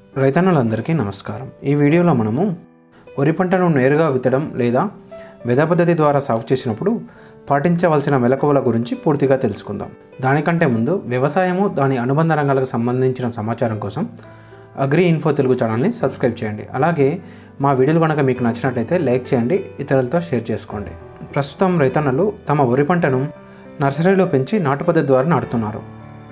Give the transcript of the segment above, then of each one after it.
రైతన్నులందరికీ నమస్కారం ఈ వీడియోలో మనము వరి పంటను నేరుగా విత్తడం లేదా విధ పద్ధతి ద్వారా సాగు చేసినప్పుడు పాటించవలసిన మెలకువల గురించి పూర్తిగా తెలుసుకుందాం దానికంటే ముందు వ్యవసాయము దాని అనుబంధ రంగాలకు సంబంధించిన సమాచారం కోసం అగ్రి ఇన్ఫో తెలుగు ఛానల్ని సబ్స్క్రైబ్ చేయండి అలాగే మా వీడియోలు కనుక మీకు నచ్చినట్లయితే లైక్ చేయండి ఇతరులతో షేర్ చేసుకోండి ప్రస్తుతం రైతన్నలు తమ వరి పంటను నర్సరీలో పెంచి నాటు పద్ధతి ద్వారా నాటుతున్నారు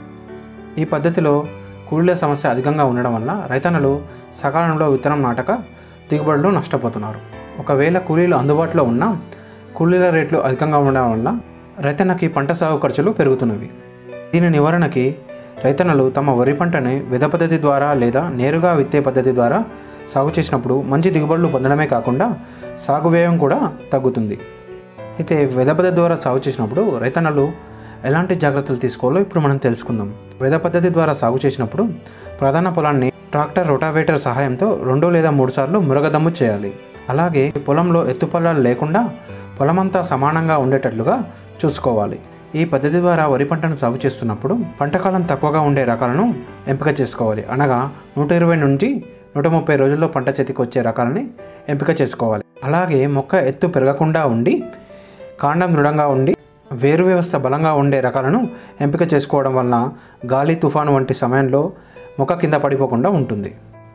ఈ పద్ధతిలో కూలీల సమస్య అధికంగా ఉండడం వల్ల రైతన్నలు సకాలంలో విత్తనం నాటక దిగుబడులు నష్టపోతున్నారు ఒకవేళ కూలీలు అందుబాటులో ఉన్నా కూలీల రేట్లు అధికంగా ఉండడం వల్ల రైతన్నకి పంట సాగు ఖర్చులు పెరుగుతున్నవి దీని నివారణకి రైతన్నలు తమ వరి పంటని విధ పద్ధతి ద్వారా లేదా నేరుగా విత్తే పద్ధతి ద్వారా సాగు చేసినప్పుడు మంచి దిగుబడులు పొందడమే కాకుండా సాగు వ్యయం కూడా తగ్గుతుంది అయితే విధ పద్ధతి ద్వారా సాగు చేసినప్పుడు రైతన్నలు ఎలాంటి జాగ్రత్తలు తీసుకోవాలో ఇప్పుడు మనం తెలుసుకుందాం విధ పద్ధతి ద్వారా సాగు చేసినప్పుడు ప్రధాన పొలాన్ని ట్రాక్టర్ రొటావేటర్ సహాయంతో రెండు లేదా మూడు సార్లు మురగదమ్ము చేయాలి అలాగే పొలంలో ఎత్తుపల్లాలు లేకుండా పొలమంతా సమానంగా ఉండేటట్లుగా చూసుకోవాలి ఈ పద్ధతి ద్వారా వరి పంటను సాగు చేస్తున్నప్పుడు పంటకాలం తక్కువగా ఉండే రకాలను ఎంపిక చేసుకోవాలి అనగా నూట ఇరవై నుంచి నూట ముప్పై రోజుల్లో పంట చేతికి వచ్చే రకాలని ఎంపిక చేసుకోవాలి అలాగే మొక్క ఎత్తు పెరగకుండా ఉండి కాండం దృఢంగా ఉండి వేరు వ్యవస్థ బలంగా ఉండే రకాలను ఎంపిక చేసుకోవడం వలన గాలి తుఫాను వంటి సమయంలో మొక్క కింద పడిపోకుండా ఉంటుంది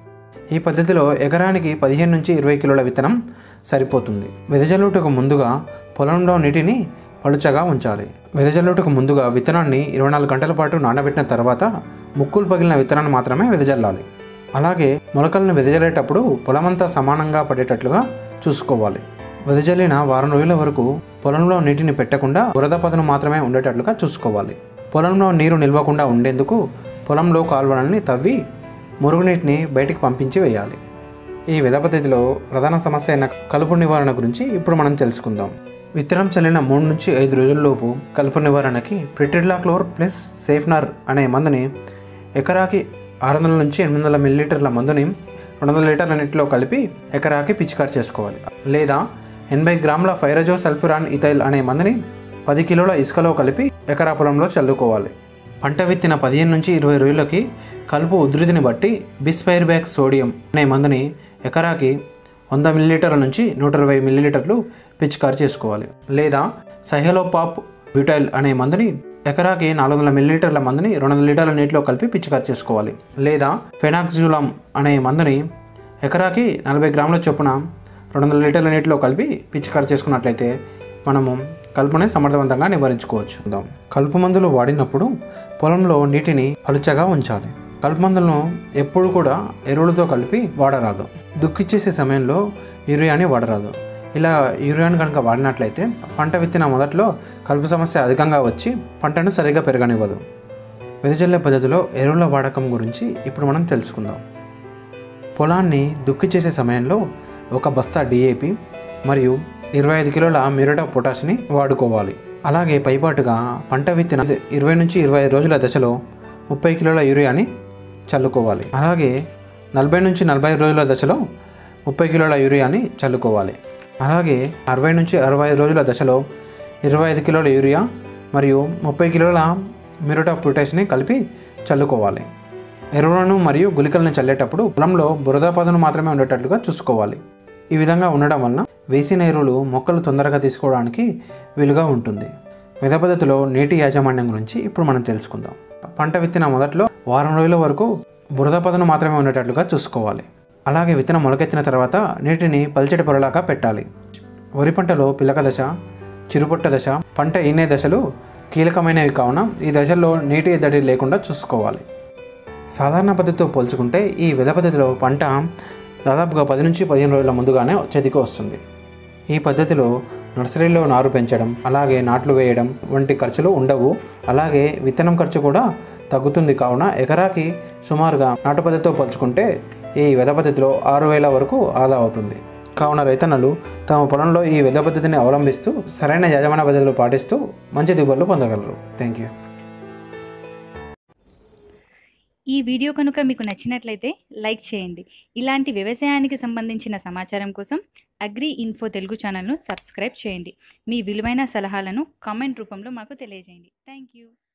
ఈ పద్ధతిలో ఎకరానికి పదిహేను నుంచి ఇరవై కిలోల విత్తనం సరిపోతుంది వెదజల్లుటకు ముందుగా పొలంలో నీటిని పలుచగా ఉంచాలి వెదజల్లుటకు ముందుగా విత్తనాన్ని ఇరవై నాలుగు గంటల పాటు నానబెట్టిన తర్వాత ముక్కులు పగిలిన విత్తనాన్ని మాత్రమే వెదజల్లాలి అలాగే మొలకలను వెదజల్లేటప్పుడు పొలమంతా సమానంగా పడేటట్లుగా చూసుకోవాలి వెదజల్లిన వారం రోజుల వరకు పొలంలో నీటిని పెట్టకుండా బురద పదను మాత్రమే ఉండేటట్లుగా చూసుకోవాలి పొలంలో నీరు నిల్వకుండా ఉండేందుకు పొలంలో కాలువలని తవ్వి మురుగునీటిని బయటికి పంపించి వేయాలి ఈ విధ పద్ధతిలో ప్రధాన సమస్య అయిన కలుపు నివారణ గురించి ఇప్పుడు మనం తెలుసుకుందాం విత్తనం చల్లిన మూడు నుంచి ఐదు రోజుల్లోపు కలుపు నివారణకి ప్రిటిడ్లాక్లోర్ ప్లస్ సేఫ్నార్ అనే మందుని ఎకరాకి ఆరు వందల నుంచి ఎనిమిది వందల మిల్లీలీటర్ల మందుని రెండు వందల లీటర్ల నీటిలో కలిపి ఎకరాకి పిచికారి చేసుకోవాలి లేదా ఎనభై గ్రాముల ఫైరజో సల్ఫురాన్ ఇథైల్ అనే మందుని పది కిలోల ఇసుకలో కలిపి ఎకరా పొలంలో చల్లుకోవాలి పంట విత్తిన పదిహేను నుంచి ఇరవై రోజులకి కలుపు ఉధృతిని బట్టి బిస్పైర్ బ్యాక్ సోడియం అనే మందుని ఎకరాకి వంద మిల్లీలీటర్ల నుంచి నూట ఇరవై మిల్లీలీటర్లు పిచికారి చేసుకోవాలి లేదా సహెలోపాప్ బ్యూటైల్ అనే మందుని ఎకరాకి నాలుగు వందల మిల్లీలీటర్ల మందుని రెండు వందల లీటర్ల నీటిలో కలిపి పిచికారి చేసుకోవాలి లేదా ఫెనాక్సిజులామ్ అనే మందుని ఎకరాకి నలభై గ్రాముల చొప్పున రెండు వందల లీటర్ల నీటిలో కలిపి పిచికారి చేసుకున్నట్లయితే మనము కలుపుని సమర్థవంతంగా నివారించుకోవచ్చు కలుపు మందులు వాడినప్పుడు పొలంలో నీటిని పలుచగా ఉంచాలి కలుపు మందులను ఎప్పుడు కూడా ఎరువులతో కలిపి వాడరాదు దుక్కిచ్చేసే సమయంలో యూరియాని వాడరాదు ఇలా యూరియాని కనుక వాడినట్లయితే పంట విత్తిన మొదట్లో కలుపు సమస్య అధికంగా వచ్చి పంటను సరిగా పెరగనివ్వదు వెదజల్లే పద్ధతిలో ఎరువుల వాడకం గురించి ఇప్పుడు మనం తెలుసుకుందాం పొలాన్ని దుక్కి చేసే సమయంలో ఒక బస్తా డిఏపి మరియు ఇరవై ఐదు కిలోల మిరటా పొటాష్ని వాడుకోవాలి అలాగే పైపాటుగా పంట విత్తిన ఇరవై నుంచి ఇరవై ఐదు రోజుల దశలో ముప్పై కిలోల యూరియాని చల్లుకోవాలి అలాగే నలభై నుంచి నలభై ఐదు రోజుల దశలో ముప్పై కిలోల యూరియాని చల్లుకోవాలి అలాగే అరవై నుంచి అరవై ఐదు రోజుల దశలో ఇరవై ఐదు కిలోల యూరియా మరియు ముప్పై కిలోల మిరటా పొటాష్ని కలిపి చల్లుకోవాలి ఎరువులను మరియు గుళికలను చల్లేటప్పుడు పొలంలో బురద పదను మాత్రమే ఉండేటట్లుగా చూసుకోవాలి ఈ విధంగా ఉండడం వలన వేసిన ఎరువులు మొక్కలు తొందరగా తీసుకోవడానికి వీలుగా ఉంటుంది విధ పద్ధతిలో నీటి యాజమాన్యం గురించి ఇప్పుడు మనం తెలుసుకుందాం పంట విత్తిన మొదట్లో వారం రోజుల వరకు బురద పదను మాత్రమే ఉండేటట్లుగా చూసుకోవాలి అలాగే విత్తనం మొలకెత్తిన తర్వాత నీటిని పల్చటి పొరలాగా పెట్టాలి వరి పంటలో పిలక దశ చిరుపొట్ట దశ పంట ఈనే దశలు కీలకమైనవి కావున ఈ దశల్లో నీటి ఎద్దడి లేకుండా చూసుకోవాలి సాధారణ పద్ధతితో పోల్చుకుంటే ఈ విధ పద్ధతిలో పంట దాదాపుగా పది నుంచి పదిహేను రోజుల ముందుగానే చేతికి వస్తుంది ఈ పద్ధతిలో నర్సరీలో నారు పెంచడం అలాగే నాట్లు వేయడం వంటి ఖర్చులు ఉండవు అలాగే విత్తనం ఖర్చు కూడా తగ్గుతుంది కావున ఎకరాకి సుమారుగా నాటు పద్ధతితో పోల్చుకుంటే ఈ విధ పద్ధతిలో ఆరు వేల వరకు ఆదా అవుతుంది కావున రైతన్నలు తమ పొలంలో ఈ విధ పద్ధతిని అవలంబిస్తూ సరైన యాజమాన్య పద్ధతులు పాటిస్తూ మంచి దిగుబడులు పొందగలరు థ్యాంక్ యూ ఈ వీడియో కనుక మీకు నచ్చినట్లయితే లైక్ చేయండి ఇలాంటి వ్యవసాయానికి సంబంధించిన సమాచారం కోసం అగ్రి ఇన్ఫో తెలుగు ఛానల్ను సబ్స్క్రైబ్ చేయండి మీ విలువైన సలహాలను కామెంట్ రూపంలో మాకు తెలియజేయండి థ్యాంక్ యూ